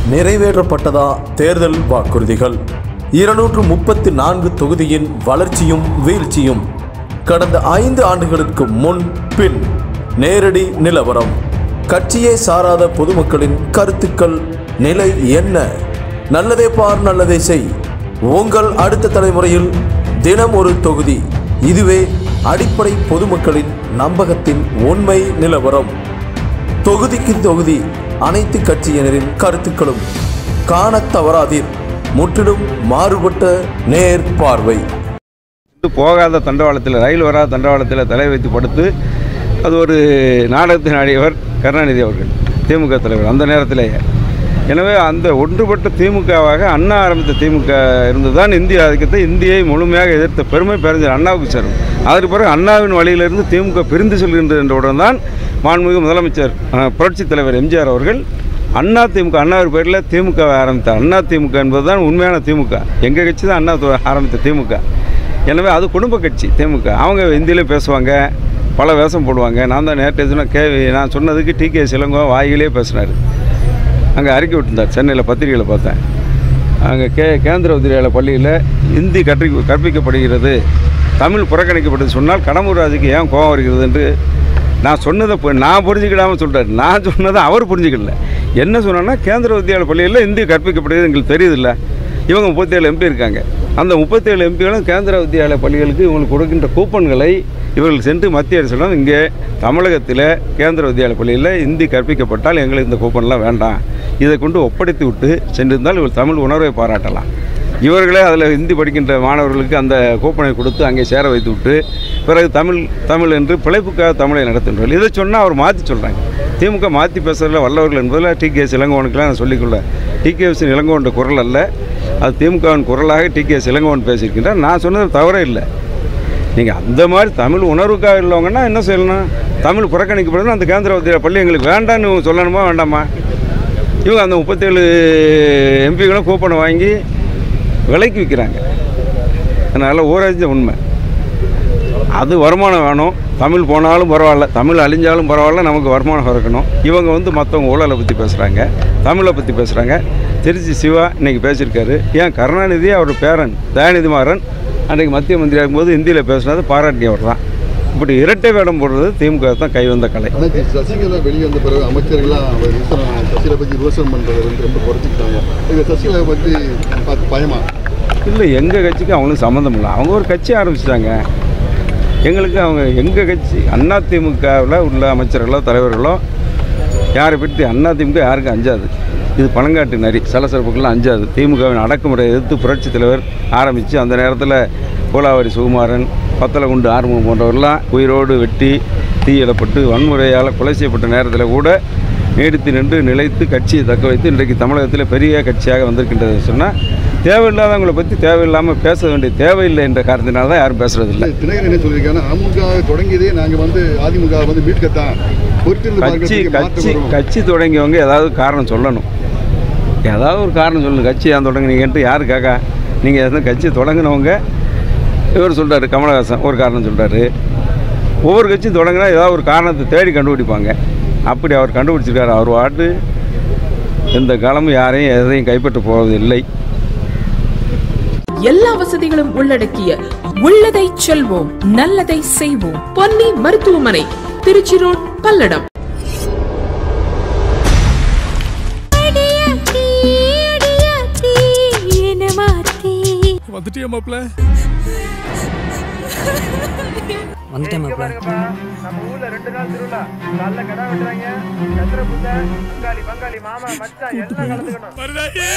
நிறைவேற்றப்பட்டதா தேர்தல் வாக்குறுதிகள் இருநூற்று முப்பத்தி நான்கு தொகுதியின் வளர்ச்சியும் வீழ்ச்சியும் கடந்த ஐந்து ஆண்டுகளுக்கு முன் பின் நேரடி நிலவரம் கட்சியை சாராத பொதுமக்களின் கருத்துக்கள் நிலை என்ன நல்லதே பார் நல்லதே செய் உங்கள் அடுத்த தலைமுறையில் தினம் ஒரு தொகுதி இதுவே அடிப்படை பொதுமக்களின் நம்பகத்தின் உண்மை நிலவரம் தொகுதிக்கு தொகுதி அனைத்து கட்சியினரின் கருத்துக்களும் காணத் தவறாதீர் முற்றிலும் மாறுபட்ட நேர் பார்வை இது போகாத தண்டவாளத்தில் ரயில் வராத தண்டவாளத்தில் தலை வைத்து படுத்து அது ஒரு நாடகத்தின் ஆடியவர் கருணாநிதி அவர்கள் திமுக தலைவர் அந்த நேரத்திலேயே எனவே அந்த ஒன்றுபட்ட திமுகவாக அண்ணா ஆரம்பித்த திமுக இருந்துதான் இந்திய ஆதிக்கத்தை இந்தியை முழுமையாக எதிர்த்த பெருமை பேரஞ்சர் அண்ணாவுக்கு சேரும் அதற்கு பிறகு அண்ணாவின் வழியிலிருந்து திமுக பிரிந்து செல்கின்றது என்றவுடன் தான் மாண்புமிகு முதலமைச்சர் அஹ், புரட்சித் தலைவர் எம்ஜிஆர் அவர்கள் அண்ணா திமுக அண்ணாவின் பேரில் திமுக ஆரம்பித்தார் அண்ணா திமுக என்பதுதான் உண்மையான திமுக எங்கள் கட்சி தான் அண்ணா து- ஆரம்பித்த திமுக எனவே அது குடும்ப கட்சி திமுக அவங்க ஹிந்தியிலே பேசுவாங்க பல வேஷம் போடுவாங்க நான் தான் நேற்று சொன்ன கேவி நான் சொன்னதுக்கு டி கே சிலங்கோ வாயிலே பேசினார் அங்கே அறிக்கை விட்டுருந்தார் சென்னையில் பத்திரிகையில் பார்த்தேன் அங்கே கே கேந்திர வித்யாலய பள்ளியில் ஹிந்தி கற்று கற்பிக்கப்படுகிறது தமிழ் புறக்கணிக்கப்படுது சொன்னால் கடம்பூர் ராஜுக்கு ஏன் கோபம் வருகிறது என்று நான் சொன்னதை இப்போ நான் புரிஞ்சுக்கிடாமல் சொல்கிறார் நான் சொன்னதை அவர் புரிஞ்சுக்கல என்ன சொன்னேன்னா கேந்திர வித்யாலய பள்ளியில் ஹிந்தி கற்பிக்கப்படுகிறது எங்களுக்கு தெரியுதில்ல இவங்க முப்பத்தேழு எம்பி இருக்காங்க அந்த முப்பத்தேழு எம்பிகளும் கேந்திர வித்யாலய பள்ளிகளுக்கு இவங்களுக்கு கொடுக்கின்ற கூப்பன்களை இவர்கள் சென்று மத்திய அரசிடம் இங்கே தமிழகத்தில் கேந்திர வித்யாலய பள்ளியில் இந்தி கற்பிக்கப்பட்டால் எங்களுக்கு இந்த கூப்பன்லாம் வேண்டாம் இதை கொண்டு ஒப்படைத்து விட்டு சென்றிருந்தால் இவர் தமிழ் உணர்வை பாராட்டலாம் இவர்களே அதில் ஹிந்தி படிக்கின்ற மாணவர்களுக்கு அந்த கூப்பனை கொடுத்து அங்கே சேர வைத்து விட்டு பிறகு தமிழ் தமிழ் என்று பிழைப்புக்காக தமிழை நடத்துகின்றார்கள் இதை சொன்னால் அவர் மாற்றி சொல்கிறாங்க திமுக மாற்றி பேசுகிறதுல வல்லவர்கள் என்பதில் டி கே இளங்கோவனுக்கெல்லாம் நான் சொல்லிக்கொள்ள டி கே எஸ் இளங்கோவன் குரல் அல்ல அது திமுகவின் குரலாக டி கே எஸ் இளங்கோவன் பேசியிருக்கின்றார் நான் சொன்னது தவறே இல்லை நீங்கள் அந்த மாதிரி தமிழ் உணர்வுக்காக உள்ளவங்கன்னா என்ன சொல்லணும் தமிழ் புறக்கணிக்கப்படுது அந்த கேந்திர வித்யா பள்ளி எங்களுக்கு வேண்டான்னு இவங்க சொல்லணுமா வேண்டாமா இவங்க அந்த முப்பத்தேழு எம்பிகளும் கூப்பனை வாங்கி விலைக்கு விற்கிறாங்க அதனால் ஊரறிஞ்ச உண்மை அது வருமானம் வேணும் தமிழ் போனாலும் பரவாயில்ல தமிழ் அழிஞ்சாலும் பரவாயில்ல நமக்கு வருமானம் இருக்கணும் இவங்க வந்து மற்றவங்க ஊழலை பற்றி பேசுகிறாங்க தமிழை பற்றி பேசுகிறாங்க திருச்சி சிவா இன்னைக்கு பேசியிருக்காரு ஏன் கருணாநிதி அவர் பேரன் தயாநிதி மாறன் அன்றைக்கு மத்திய மந்திரி ஆகும்போது ஹிந்தியில் பேசுனது பாராட்டியவர் தான் இப்படி இரட்டை வேடம் போடுறது திமுக தான் கைவந்த கலை ஆனால் இப்ப சசிகலா வெளியே வந்த பிறகு அமைச்சர்கள்லாம் அவர் விமர்சனம் சசிகலா பற்றி விமர்சனம் பண்ணுறது வந்து ரொம்ப குறைச்சிக்கிட்டாங்க இது சசிகலா பற்றி பார்த்து பயமா இல்லை எங்கள் கட்சிக்கு அவங்களுக்கு சம்மந்தம் இல்லை அவங்க ஒரு கட்சி ஆரம்பிச்சிட்டாங்க எங்களுக்கு அவங்க எங்கள் கட்சி அதிமுகவில் உள்ள அமைச்சர்களோ தலைவர்களோ யாரை பற்றி அதிமுக யாருக்கும் அஞ்சாது இது பழங்காட்டு நரி சலசலப்புக்கெல்லாம் அஞ்சாது திமுகவின் அடக்குமுறை எதிர்த்து புரட்சி தலைவர் ஆரம்பித்து அந்த நேரத்தில் கோலாவரி சுகுமாரன் பத்தலகுண்டு ஆறுமுகம் போன்றவரெல்லாம் உயிரோடு வெட்டி தீயிடப்பட்டு வன்முறையால் கொலை செய்யப்பட்ட நேரத்தில் கூட நீடித்து நின்று நிலைத்து கட்சியை தக்க வைத்து இன்றைக்கு தமிழகத்தில் பெரிய கட்சியாக வந்திருக்கின்றது சொன்னால் தேவையில்லாதவங்களை பற்றி தேவையில்லாமல் பேச வேண்டிய தேவையில்லை என்ற காரணத்தினால தான் யாரும் பேசுறதில்லை இல்லை தினகரன் என்ன சொல்லியிருக்காங்கன்னா அமுக தொடங்கியதே நாங்கள் வந்து அதிமுக வந்து மீட்கத்தான் பொறுத்திருந்து கட்சி பார்க்கறதுக்கு மாற்றம் கட்சி வரும். கட்சி தொடங்கியவங்க ஏதாவது காரணம் சொல்லணும் ஏதாவது ஒரு காரணம் சொல்லணும் கட்சி ஏன் தொடங்குனீங்கன்ட்டு யார் கேட்கா நீங்கள் எதுவும் கட்சி தொடங்கினவங்க இவர் சொல்கிறாரு கமலஹாசன் ஒரு காரணம் சொல்கிறாரு ஒவ்வொரு கட்சியும் தொடங்கினா ஏதாவது ஒரு காரணத்தை தேடி கண்டுபிடிப்பாங்க அப்படி அவர் கண்டுபிடிச்சிருக்காரு அவர் வாட்டு எந்த காலமும் யாரையும் எதையும் கைப்பற்ற போவதில்லை எல்லா வசதிகளும் உள்ளடக்கிய உள்ளதை செல்வோம் நல்லதை செய்வோம் பொன்னி மருத்துவமனை திருச்சி ரோட் பல்லடம் அடியாத்தி அடியாத்தி என்ன மாத்தி வந்துட்டியா மாப்ள வந்துட்டேன் மாப்ள நம்ம ஊர்ல ரெண்டு நாள் திருவிழா காலைல கடை வெட்டுறாங்க சத்திர புத்த பங்காளி பங்காளி மாமா மச்சான் எல்லாம் கலந்துக்கணும் வருதாயே